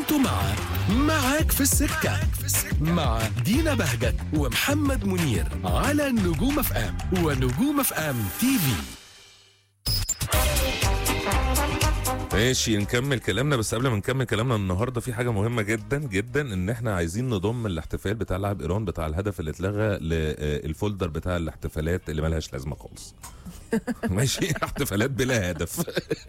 انتوا مع معاك في السكة مع دينا بهجت ومحمد منير على نجوم اف ام ونجوم اف ام تي في ماشي نكمل كلامنا بس قبل ما نكمل كلامنا النهارده في حاجه مهمه جدا جدا ان احنا عايزين نضم الاحتفال بتاع لاعب ايران بتاع الهدف اللي اتلغى للفولدر بتاع الاحتفالات اللي ملهاش لازمه خالص ماشي احتفالات بلا هدف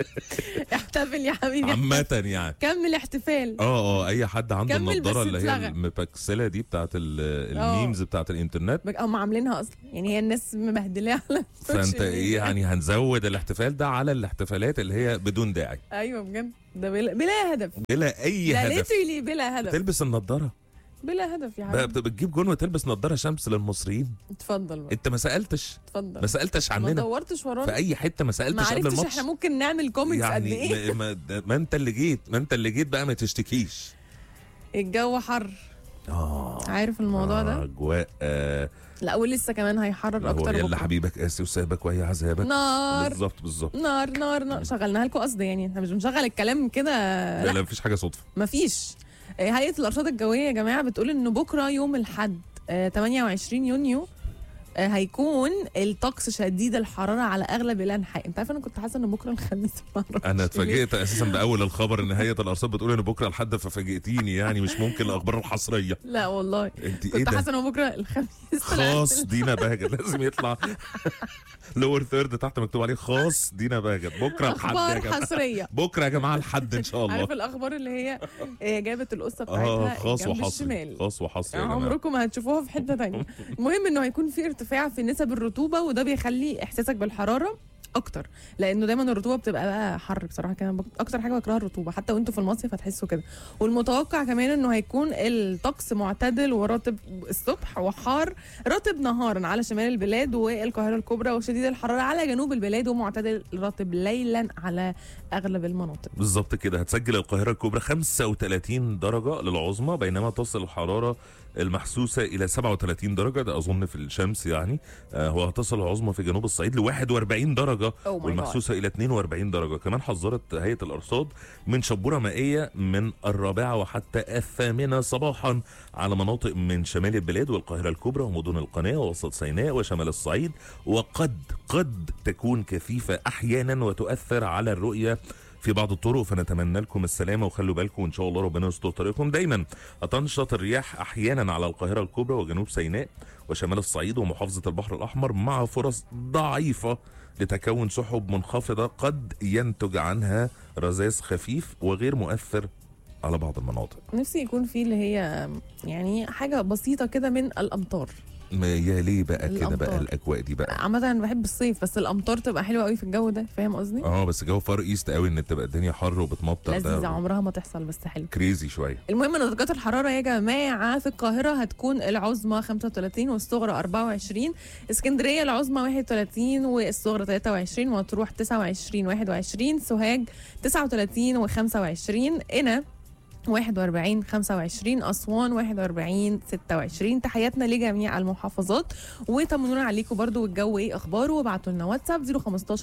احتفل يا حبيبي عامه يعني كمل احتفال اه اه اي حد عنده كمل النضاره بس اللي هي اتلغى. المبكسله دي بتاعت ال- اه. الميمز بتاعت الانترنت بج- هم عاملينها اصلا يعني هي الناس مبهدلاها على فانت السوشيال ايه ميديا. يعني هنزود الاحتفال ده على الاحتفالات اللي هي بدون داعي ايوه بجد ده بلا, بلا هدف بلا اي ده هدف ليترلي بلا هدف تلبس النضاره بلا هدف يا بقى حبيبي بت- بتجيب جون وتلبس نضاره شمس للمصريين اتفضل بقى انت ما سالتش اتفضل ما سالتش ما عننا دورتش في ورانا اي حته ما ما سالتش قبل عرفتش الماتش احنا ممكن نعمل كومنتس قد يعني ايه ما, ما, ما انت اللي جيت ما انت اللي جيت بقى ما تشتكيش الجو حر اه عارف الموضوع ده اجواء آه لا ولسه كمان هيحرر هو اكتر يلا بكره حبيبك قاسي وسابك وهي عذابك نار بالظبط بالظبط نار نار نار شغلناها لكم قصد يعني احنا مش بنشغل الكلام كده لا لا مفيش حاجه صدفه مفيش آه، هيئه الارصاد الجويه يا جماعه بتقول ان بكره يوم الاحد آه، 28 يونيو آه، هيكون الطقس شديد الحراره على اغلب الانحاء انت عارف انا كنت حاسه ان بكره الخميس معرفش انا ليه. اتفاجئت اساسا باول الخبر ان هيئه الارصاد بتقول ان بكره الحد ففاجئتيني يعني مش ممكن الاخبار الحصريه لا والله انت ايه كنت ده حاسه ان بكره الخميس خاص دينا بهجت لازم يطلع لور ثيرد تحت مكتوب عليه خاص دينا بهجت بكره الحد يا اخبار جماعه حصريه بكره يا جماعه الحد ان شاء الله عارف الاخبار اللي هي آه، جابت القصه اه بتاعتها خاص جنب وحصري الشمال خاص وحصري يا يعني جماعه عمركم ما هتشوفوها في حته تانية المهم انه هيكون في ارتفاع في نسب الرطوبه وده بيخلي احساسك بالحراره اكتر لانه دايما الرطوبه بتبقى بقى حر بصراحه كده بك- اكتر حاجه بكرهها الرطوبه حتى وانتوا في المصيف هتحسوا كده والمتوقع كمان انه هيكون الطقس معتدل ورطب الصبح وحار رطب نهارا على شمال البلاد والقاهره الكبرى وشديد الحراره على جنوب البلاد ومعتدل رطب ليلا على اغلب المناطق بالظبط كده هتسجل القاهره الكبرى 35 درجه للعظمى بينما تصل الحراره المحسوسه الى 37 درجه ده اظن في الشمس يعني آه وهتصل العظمى في جنوب الصعيد ل 41 درجه Oh my God. والمحسوسه الى 42 درجه كمان حذرت هيئه الارصاد من شبوره مائيه من الرابعه وحتى الثامنه صباحا على مناطق من شمال البلاد والقاهره الكبرى ومدن القناه ووسط سيناء وشمال الصعيد وقد قد تكون كثيفه احيانا وتؤثر على الرؤيه في بعض الطرق فنتمنى لكم السلامه وخلوا بالكم ان شاء الله ربنا يستر طريقكم دايما هتنشط الرياح احيانا على القاهره الكبرى وجنوب سيناء وشمال الصعيد ومحافظه البحر الاحمر مع فرص ضعيفه لتكون سحب منخفضه قد ينتج عنها رذاذ خفيف وغير مؤثر على بعض المناطق نفسي يكون في اللي هي يعني حاجه بسيطه كده من الامطار ما يا ليه بقى كده بقى الأمطار. الاجواء دي بقى عامة انا بحب الصيف بس الامطار تبقى حلوه قوي في الجو ده فاهم قصدي؟ اه بس جو فار ايست قوي ان تبقى الدنيا حر وبتمطر لذيذة ده عمرها ما تحصل بس حلو كريزي شويه المهم ان درجات الحراره يا جماعه في القاهره هتكون العظمى 35 والصغرى 24 اسكندريه العظمى 31 والصغرى 23 مطروح 29 21 سوهاج 39 و25 قنا 41 25 اسوان 41 26 تحياتنا لجميع المحافظات وطمنونا عليكم برضو والجو ايه اخباره وابعتوا لنا واتساب 015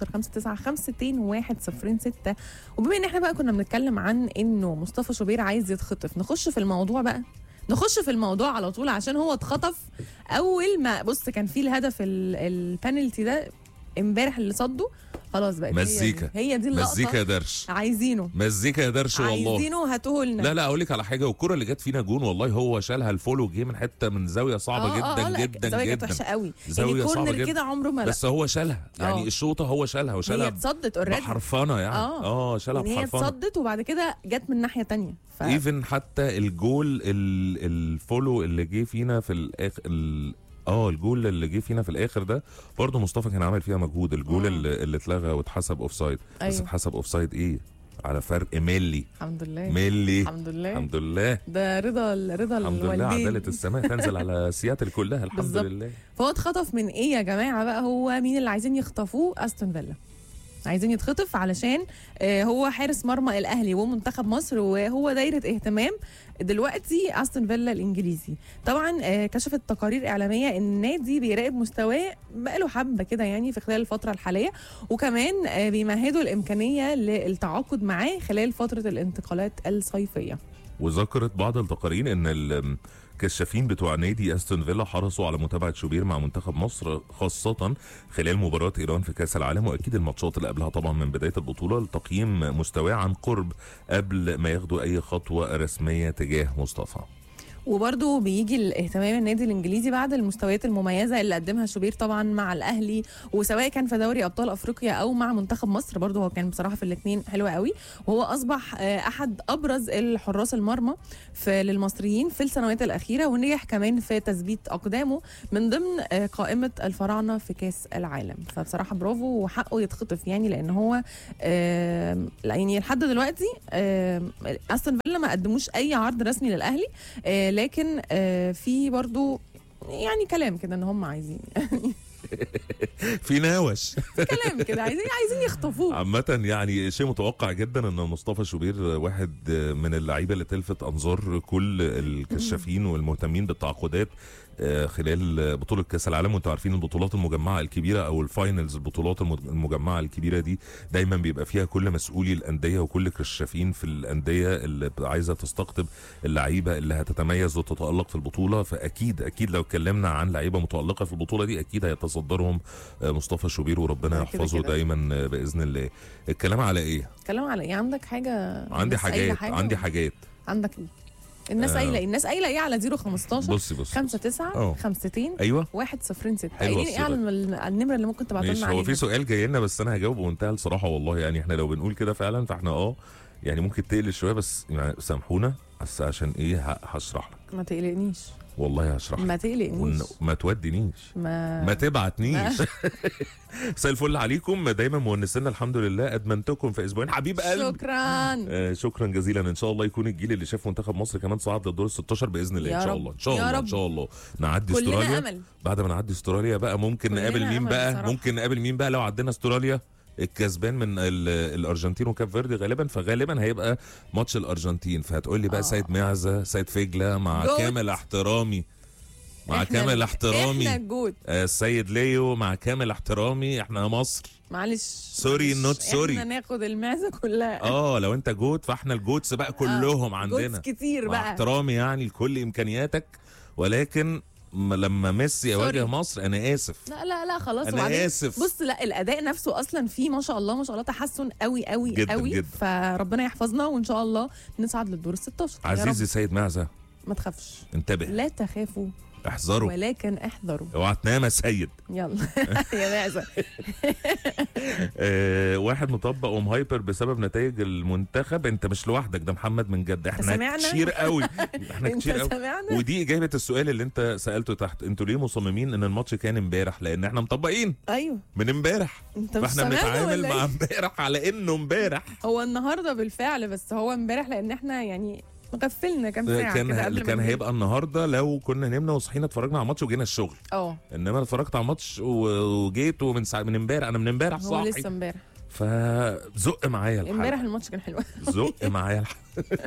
595 106 وبما ان احنا بقى كنا بنتكلم عن انه مصطفى شوبير عايز يتخطف نخش في الموضوع بقى نخش في الموضوع على طول عشان هو اتخطف اول ما بص كان في الهدف ال- البنالتي ده امبارح اللي صده خلاص بقت هي دي- مزيكا. هي دي اللقطه مزيكا يا درش عايزينه مزيكا يا درش والله عايزينه هاتوه لنا لا لا اقول لك على حاجه والكره اللي جت فينا جون والله هو شالها الفولو جه من حته من زاويه صعبه آه، آه، جدا آه، لا، جدا الزاوية كانت جدا وحشه قوي زاوية يعني صعبة كورنر جدا. كده عمره ما بس هو شالها يعني آه. الشوطه هو شالها هي وشالها اتصدت اوريدي بحرفنه يعني آه. اه شالها يعني هي بحرفنه اتصدت وبعد كده جت من ناحيه تانية ف... ايفن حتى الجول ال- الفولو اللي جه فينا في الاخر ال- اه الجول اللي جه فينا في الاخر ده برضه مصطفى كان عامل فيها مجهود الجول مم. اللي, اللي اتلغى واتحسب اوف سايد بس أيوه. اتحسب اوف سايد ايه على فرق ملي الحمد لله ملي الحمد لله الحمد لله ده رضا رضا الحمد لله الوالدين عدالة السماء تنزل على سياتل كلها الحمد بالظبط. لله فهو اتخطف من ايه يا جماعه بقى هو مين اللي عايزين يخطفوه استون فيلا عايزين يتخطف علشان آه، هو حارس مرمى الاهلي ومنتخب مصر وهو دايره اهتمام دلوقتي استون فيلا الانجليزي طبعا آه، كشفت تقارير اعلاميه ان النادي بيراقب مستواه بقاله حبه كده يعني في خلال الفتره الحاليه وكمان آه، بيمهدوا الامكانيه للتعاقد معاه خلال فتره الانتقالات الصيفيه وذكرت بعض التقارير ان الكشافين بتوع نادي استون فيلا حرصوا على متابعه شوبير مع منتخب مصر خاصه خلال مباراه ايران في كاس العالم واكيد الماتشات اللي قبلها طبعا من بدايه البطوله لتقييم مستواه عن قرب قبل ما ياخدوا اي خطوه رسميه تجاه مصطفى وبرده بيجي الاهتمام النادي الانجليزي بعد المستويات المميزه اللي قدمها شوبير طبعا مع الاهلي وسواء كان في دوري ابطال افريقيا او مع منتخب مصر برده هو كان بصراحه في الاثنين حلو قوي وهو اصبح آه، احد ابرز الحراس المرمى في للمصريين في السنوات الاخيره ونجح كمان في تثبيت اقدامه من ضمن آه، قائمه الفراعنه في كاس العالم فبصراحه برافو وحقه يتخطف يعني لان هو آم، يعني لحد دلوقتي آم، استون فيلا ما قدموش اي عرض رسمي للاهلي آه، لكن آه، في برضو يعني كلام كده ان هم عايزين في ناوش كلام كده عايزين عايزين يخطفوه عامة يعني شيء متوقع جدا ان مصطفى شوبير واحد من اللعيبه اللي تلفت انظار كل الكشافين والمهتمين بالتعاقدات آه، خلال بطولة كأس العالم وانتوا عارفين البطولات المجمعة الكبيرة او الفاينلز البطولات المج- المجمعة الكبيرة دي دايما بيبقى فيها كل مسؤولي الأندية وكل كشافين في الأندية اللي عايزة تستقطب اللعيبة اللي هتتميز وتتألق في البطولة فأكيد أكيد لو اتكلمنا عن لعيبة متألقة في البطولة دي أكيد هيتصدرهم آه، مصطفى شوبير وربنا ده كده يحفظه كده. دايما آه، بإذن الله الكلام على إيه؟ كلام على ايه عندك حاجه عندي الناس قايلة حاجات حاجة عندي و- حاجات عندك ايه الناس آه. قايله ايه الناس قايله ايه على 015 بصي بصي 5 9 أه. 5 ايوه 1 0 6 حلوة قايلين ايه على الصورة. الم- على النمره اللي ممكن تبعتوا ماشي لنا هو في عليها سؤال جاي لنا بس انا هجاوب بمنتهى الصراحه والله يعني احنا لو بنقول كده فعلا فاحنا اه يعني ممكن تقلق شويه بس يعني سامحونا بس عشان ايه ه- هشرح لك ما تقلقنيش والله هشرح لك ما تقلقنيش ون- ما تودينيش ما ما تبعتنيش مساء الفل عليكم دايما مونسنا الحمد لله ادمنتكم في اسبوعين حبيب قلب شكرا آه شكرا جزيلا ان شاء الله يكون الجيل اللي شاف منتخب مصر كمان صعد للدور ال 16 باذن الله يا ان شاء رب. الله ان شاء يا الله رب. ان شاء الله نعدي كلنا استراليا امل بعد ما نعدي استراليا بقى ممكن كلنا نقابل مين أمل بقى بصراحة. ممكن نقابل مين بقى لو عدينا استراليا الكسبان من ال- الارجنتين وكاب فيردي غالبا فغالبا هيبقى ماتش الارجنتين فهتقول لي بقى آه. سيد معزه سيد فجله مع جوت. كامل احترامي مع إحنا- كامل احنا احترامي الجود آه، السيد ليو مع كامل احترامي احنا مصر معلش سوري، معلش. not sorry. احنا ناخد المعزه كلها اه لو انت جوت فاحنا الجوتس بقى كلهم عندنا جودز كتير مع بقى احترامي يعني لكل امكانياتك ولكن م- لما ميسي يواجه سوري. مصر انا اسف لا لا لا خلاص أنا وبعدين آسف. بص لا الاداء نفسه اصلا فيه ما شاء الله ما شاء الله تحسن قوي قوي جداً قوي جداً. فربنا يحفظنا وان شاء الله نصعد للدور ال 16 يا عزيزي رب سيد معزه ما تخافش انتبه لا تخافوا احذروا ولكن احذروا اوعى تنام يا سيد يلا يا معزه آه واحد مطبق ومهايبر بسبب نتائج المنتخب انت مش لوحدك ده محمد من جد احنا سمعنا؟ كتير قوي احنا انت كتير قوي سمعنا ودي اجابه السؤال اللي انت سالته تحت انتوا ليه مصممين ان الماتش كان امبارح لان احنا مطبقين ايوه من امبارح انت مش فاحنا سامعنا بنتعامل ولا مع إيه؟ امبارح على انه امبارح هو النهارده بالفعل بس هو امبارح لان احنا يعني مغفلنا كام ساعه كان كده قبل ما كان ننام. هيبقى النهارده لو كنا نمنا وصحينا اتفرجنا على الماتش وجينا الشغل اه انما انا اتفرجت على الماتش و- وجيت ومن ساعه من امبارح انا من امبارح هو صاحي لسه امبارح فزق معايا امبارح الحلقه الماتش كان حلو زق معايا الحلقه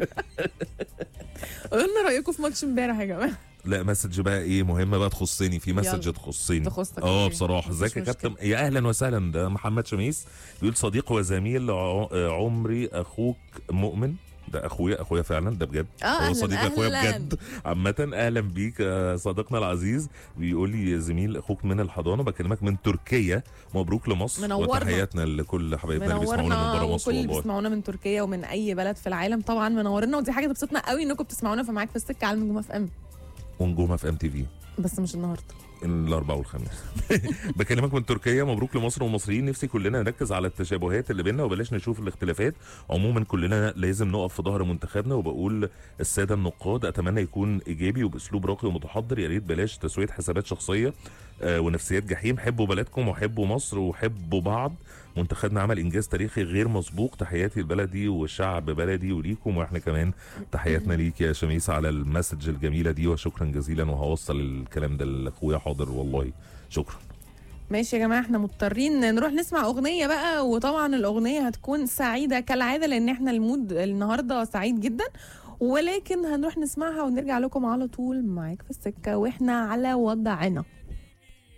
قولوا لنا رايكم في ماتش امبارح يا جماعه لا مسج بقى ايه مهمه بقى تخصني في مسج يلا. تخصني تخصك اه أوكي. بصراحه مفيش ازيك يا مشكلة. كابتن يا اهلا وسهلا ده محمد شميس بيقول صديق وزميل ع- عمري اخوك مؤمن ده اخويا اخويا فعلا ده بجد اه هو اهلا صديق اخويا أهلاً. بجد عامة اهلا بيك آه، صديقنا العزيز بيقول لي زميل اخوك من الحضانه بكلمك من تركيا مبروك لمصر منورنا. وتحياتنا لكل حبايبنا اللي بيسمعونا منورنا من بره وكل مصر اللي والله بيسمعونا من تركيا ومن اي بلد في العالم طبعا منورنا ودي حاجه تبسطنا قوي انكم بتسمعونا في معاك في السكه على نجوم اف ام ونجومه في ام تي في بس مش النهارده الاربعاء والخميس بكلمك من تركيا مبروك لمصر والمصريين نفسي كلنا نركز على التشابهات اللي بيننا وبلاش نشوف الاختلافات عموما كلنا لازم نقف في ظهر منتخبنا وبقول الساده النقاد اتمنى يكون ايجابي وباسلوب راقي ومتحضر يا ريت بلاش تسويه حسابات شخصيه آه ونفسيات جحيم حبوا بلدكم وحبوا مصر وحبوا بعض منتخبنا عمل انجاز تاريخي غير مسبوق تحياتي لبلدي وشعب بلدي وليكم واحنا كمان تحياتنا ليك يا شميس على المسج الجميله دي وشكرا جزيلا وهوصل الكلام ده لاخويا حاضر والله شكرا ماشي يا جماعه احنا مضطرين نروح نسمع اغنيه بقى وطبعا الاغنيه هتكون سعيده كالعاده لان احنا المود النهارده سعيد جدا ولكن هنروح نسمعها ونرجع لكم على طول معاك في السكه واحنا على وضعنا